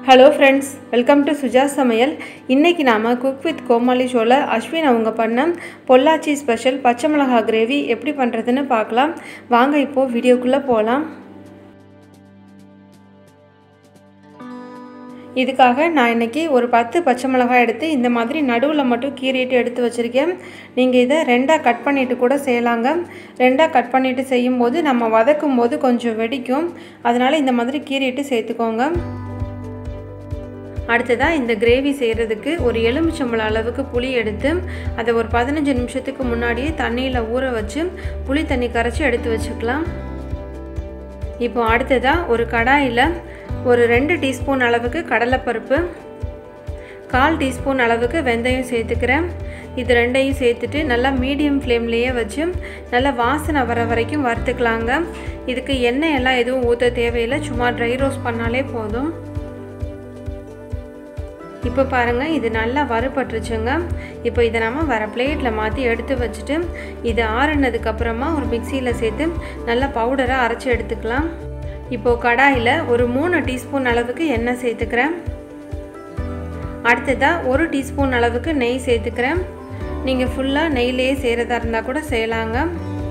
hello friends welcome to Suja சமையல் இன்றைக்கி நாம் குக் வித் கோமாளி ஷோவில் அஸ்வின் அவங்க பண்ண பொள்ளாச்சி ஸ்பெஷல் பச்சை மிளகா கிரேவி எப்படி பண்ணுறதுன்னு பார்க்கலாம் வாங்க இப்போது வீடியோக்குள்ளே போகலாம் இதுக்காக நான் இன்றைக்கி ஒரு பத்து பச்சை மிளகாய் எடுத்து இந்த மாதிரி நடுவில் மட்டும் கீறிட்டு எடுத்து வச்சுருக்கேன் நீங்கள் இதை ரெண்டாக கட் பண்ணிவிட்டு கூட செய்யலாங்க ரெண்டாக கட் பண்ணிவிட்டு செய்யும்போது நம்ம வதக்கும் போது கொஞ்சம் வெடிக்கும் அதனால் இந்த மாதிரி கீறிட்டு சேர்த்துக்கோங்க அடுத்ததாக இந்த கிரேவி செய்கிறதுக்கு ஒரு எலுமிச்சம்பழம் அளவுக்கு புளி எடுத்து அதை ஒரு பதினஞ்சு நிமிஷத்துக்கு முன்னாடியே தண்ணியில் ஊற வச்சு புளி தண்ணி கரைச்சி எடுத்து வச்சுக்கலாம் இப்போ அடுத்ததாக ஒரு கடாயில் ஒரு ரெண்டு டீஸ்பூன் அளவுக்கு கடலைப்பருப்பு கால் டீஸ்பூன் அளவுக்கு வெந்தயம் சேர்த்துக்கிறேன் இது ரெண்டையும் சேர்த்துட்டு நல்லா மீடியம் ஃப்ளேம்லேயே வச்சு நல்லா வாசனை வர வரைக்கும் வறுத்துக்கலாங்க இதுக்கு எண்ணெய் எல்லாம் எதுவும் ஊற்ற தேவையில்லை சும்மா ட்ரை ரோஸ்ட் பண்ணாலே போதும் இப்போ பாருங்கள் இது நல்லா வறுபட்டுருச்சுங்க இப்போ இதை நம்ம வர பிளேட்டில் மாற்றி எடுத்து வச்சுட்டு இது ஆறுனதுக்கப்புறமா ஒரு மிக்சியில் சேர்த்து நல்லா பவுடரை அரைச்சி எடுத்துக்கலாம் இப்போது கடாயில் ஒரு மூணு டீஸ்பூன் அளவுக்கு எண்ணெய் சேர்த்துக்கிறேன் அடுத்ததாக ஒரு டீஸ்பூன் அளவுக்கு நெய் சேர்த்துக்கிறேன் நீங்கள் ஃபுல்லாக நெய்லேயே செய்கிறதா இருந்தால் கூட செய்யலாங்க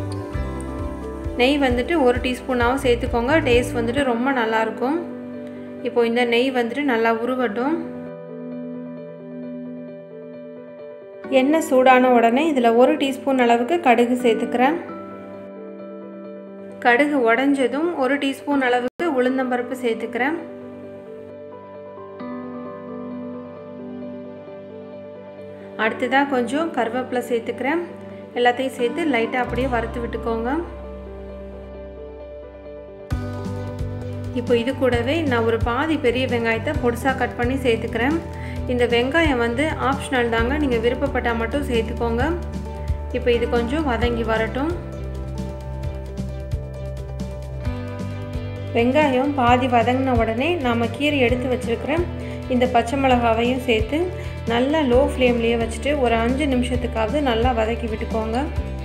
நெய் வந்துட்டு ஒரு டீஸ்பூனாகவும் சேர்த்துக்கோங்க டேஸ்ட் வந்துட்டு ரொம்ப நல்லாயிருக்கும் இப்போது இந்த நெய் வந்துட்டு நல்லா உருவட்டும் எண்ணெய் சூடான உடனே இதில் ஒரு டீஸ்பூன் அளவுக்கு கடுகு சேர்த்துக்கிறேன் கடுகு உடஞ்சதும் ஒரு டீஸ்பூன் அளவுக்கு உளுந்தம்பருப்பு சேர்த்துக்கிறேன் அடுத்ததாக கொஞ்சம் கருவேப்பிலை சேர்த்துக்கிறேன் எல்லாத்தையும் சேர்த்து லைட்டாக அப்படியே வறுத்து விட்டுக்கோங்க இப்போ இது கூடவே நான் ஒரு பாதி பெரிய வெங்காயத்தை பொடிசாக கட் பண்ணி சேர்த்துக்கிறேன் இந்த வெங்காயம் வந்து ஆப்ஷனல் தாங்க நீங்கள் விருப்பப்பட்டால் மட்டும் சேர்த்துக்கோங்க இப்போ இது கொஞ்சம் வதங்கி வரட்டும் வெங்காயம் பாதி வதங்கின உடனே நாம் கீரை எடுத்து வச்சுருக்கிறேன் இந்த பச்சை மிளகாவையும் சேர்த்து நல்லா லோ ஃப்ளேம்லேயே வச்சுட்டு ஒரு அஞ்சு நிமிஷத்துக்காவது நல்லா வதக்கி விட்டுக்கோங்க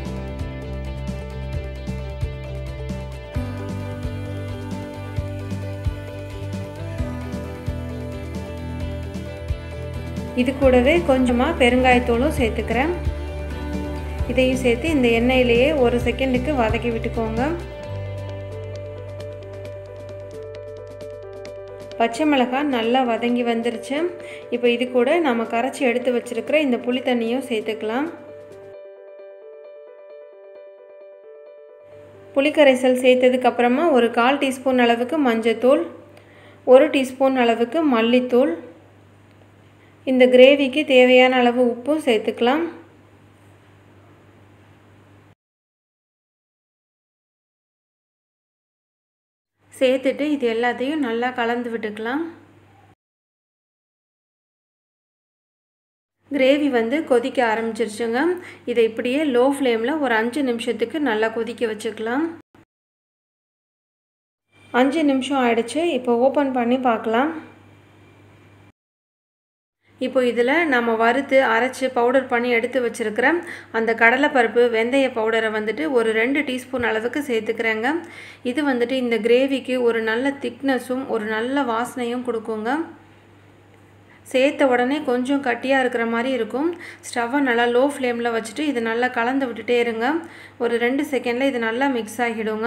இது கூடவே கொஞ்சமாக பெருங்காயத்தூளும் சேர்த்துக்கிறேன் இதையும் சேர்த்து இந்த எண்ணெயிலேயே ஒரு செகண்டுக்கு வதக்கி விட்டுக்கோங்க பச்சை மிளகாய் நல்லா வதங்கி வந்துருச்சு இப்போ இது கூட நம்ம கரைச்சி எடுத்து வச்சுருக்கிற இந்த புளி தண்ணியும் சேர்த்துக்கலாம் புளிக்கரைசல் சேர்த்ததுக்கப்புறமா ஒரு கால் டீஸ்பூன் அளவுக்கு மஞ்சத்தூள் ஒரு டீஸ்பூன் அளவுக்கு மல்லித்தூள் இந்த கிரேவிக்கு தேவையான அளவு உப்பும் சேர்த்துக்கலாம் சேர்த்துட்டு இது எல்லாத்தையும் நல்லா கலந்து விட்டுக்கலாம் கிரேவி வந்து கொதிக்க ஆரம்பிச்சிருச்சுங்க இதை இப்படியே லோ ஃப்ளேமில் ஒரு அஞ்சு நிமிஷத்துக்கு நல்லா கொதிக்க வச்சுக்கலாம் அஞ்சு நிமிஷம் ஆயிடுச்சு இப்போ ஓப்பன் பண்ணி பார்க்கலாம் இப்போ இதில் நம்ம வறுத்து அரைச்சி பவுடர் பண்ணி எடுத்து வச்சுருக்கிற அந்த கடலைப்பருப்பு வெந்தய பவுடரை வந்துட்டு ஒரு ரெண்டு டீஸ்பூன் அளவுக்கு சேர்த்துக்கிறேங்க இது வந்துட்டு இந்த கிரேவிக்கு ஒரு நல்ல திக்னஸும் ஒரு நல்ல வாசனையும் கொடுக்குங்க சேர்த்த உடனே கொஞ்சம் கட்டியாக இருக்கிற மாதிரி இருக்கும் ஸ்டவ்வை நல்லா லோ ஃப்ளேமில் வச்சுட்டு இது நல்லா கலந்து விட்டுட்டே இருங்க ஒரு ரெண்டு செகண்டில் இது நல்லா மிக்ஸ் ஆகிடுங்க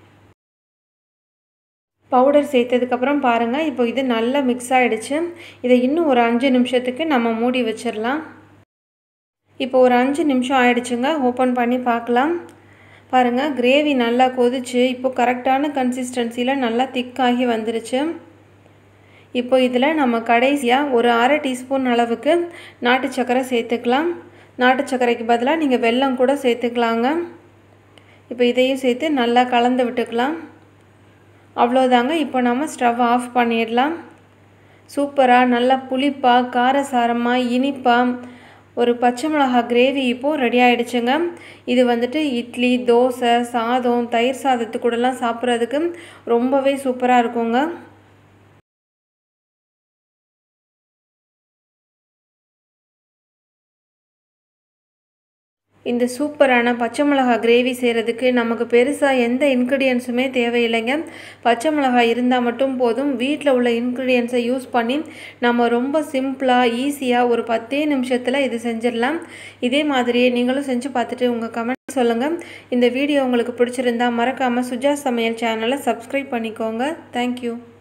பவுடர் சேர்த்ததுக்கப்புறம் பாருங்கள் இப்போ இது நல்லா மிக்ஸ் ஆகிடுச்சு இதை இன்னும் ஒரு அஞ்சு நிமிஷத்துக்கு நம்ம மூடி வச்சிடலாம் இப்போ ஒரு அஞ்சு நிமிஷம் ஆயிடுச்சுங்க ஓப்பன் பண்ணி பார்க்கலாம் பாருங்கள் கிரேவி நல்லா கொதிச்சு இப்போ கரெக்டான கன்சிஸ்டன்சியில் நல்லா திக்காகி வந்துருச்சு இப்போ இதில் நம்ம கடைசியாக ஒரு அரை டீஸ்பூன் அளவுக்கு நாட்டு சர்க்கரை சேர்த்துக்கலாம் நாட்டு சர்க்கரைக்கு பதிலாக நீங்கள் வெல்லம் கூட சேர்த்துக்கலாங்க இப்போ இதையும் சேர்த்து நல்லா கலந்து விட்டுக்கலாம் அவ்வளோதாங்க இப்போ நம்ம ஸ்டவ் ஆஃப் பண்ணிடலாம் சூப்பராக நல்லா புளிப்பாக காரசாரமாக இனிப்பாக ஒரு பச்சை மிளகா கிரேவி இப்போது ரெடி ஆகிடுச்சுங்க இது வந்துட்டு இட்லி தோசை சாதம் தயிர் சாதத்து கூடலாம் சாப்பிட்றதுக்கு ரொம்பவே சூப்பராக இருக்குங்க இந்த சூப்பரான பச்சை மிளகாய் கிரேவி செய்கிறதுக்கு நமக்கு பெருசாக எந்த இன்க்ரீடியன்ஸுமே தேவையில்லைங்க பச்சை மிளகாய் இருந்தால் மட்டும் போதும் வீட்டில் உள்ள இன்க்ரீடியன்ஸை யூஸ் பண்ணி நம்ம ரொம்ப சிம்பிளாக ஈஸியாக ஒரு பத்தே நிமிஷத்தில் இது செஞ்சிடலாம் இதே மாதிரியே நீங்களும் செஞ்சு பார்த்துட்டு உங்கள் கமெண்ட் சொல்லுங்கள் இந்த வீடியோ உங்களுக்கு பிடிச்சிருந்தா மறக்காமல் சுஜா சமையல் சேனலை சப்ஸ்கிரைப் பண்ணிக்கோங்க தேங்க்யூ